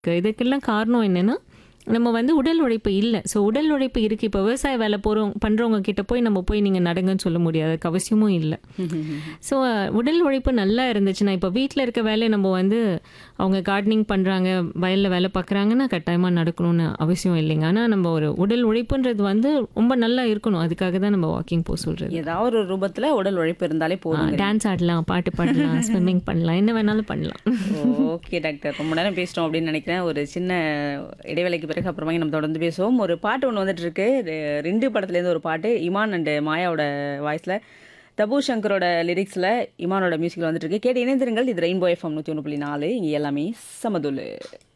இதுக்கெல்லாம் காரணம் என்னன்னா நம்ம வந்து உடல் உழைப்பு இல்லை ஸோ உடல் உழைப்பு இருக்குது இப்போ விவசாய வேலை போகிறோம் பண்ணுறவங்க கிட்ட போய் நம்ம போய் நீங்கள் நடங்கன்னு சொல்ல முடியாது அதுக்கு அவசியமும் இல்லை ஸோ உடல் உழைப்பு நல்லா இருந்துச்சுன்னா இப்போ வீட்டில் இருக்க வேலையை நம்ம வந்து அவங்க கார்டனிங் பண்ணுறாங்க வயலில் வேலை பார்க்குறாங்கன்னா கட்டாயமாக நடக்கணும்னு அவசியம் இல்லைங்க ஆனால் நம்ம ஒரு உடல் உழைப்புன்றது வந்து ரொம்ப நல்லா இருக்கணும் அதுக்காக தான் நம்ம வாக்கிங் போக சொல்கிறது ஏதாவது ஒரு ரூபத்துல உடல் உழைப்பு இருந்தாலே போதும் டான்ஸ் ஆடலாம் பாட்டு பாடலாம் ஸ்விம்மிங் பண்ணலாம் என்ன வேணாலும் பண்ணலாம் ஓகே டாக்டர் ரொம்ப நேரம் பேசிட்டோம் அப்படின்னு நினைக்கிறேன் ஒரு சின்ன இடைவேளைக்கு பிறகு அப்புறமா நம்ம தொடர்ந்து பேசுவோம் ஒரு பாட்டு ஒன்று வந்துட்டு இருக்கு ரெ- ரெண்டு படத்துலேருந்து ஒரு பாட்டு இமான் அண்ட் மாயாவோட வாய்ஸில் தபு சங்கரோட லிரிக்ஸில் இமானோட மியூசிக்கில் வந்துட்டு இருக்கு கேட்டு இணைந்திருங்கள் இது ரெயின்போ எஃப்எம் நூற்றி ஒன்று புள்ளி நாலு இங்கே எல்லாமே சமதுல்லு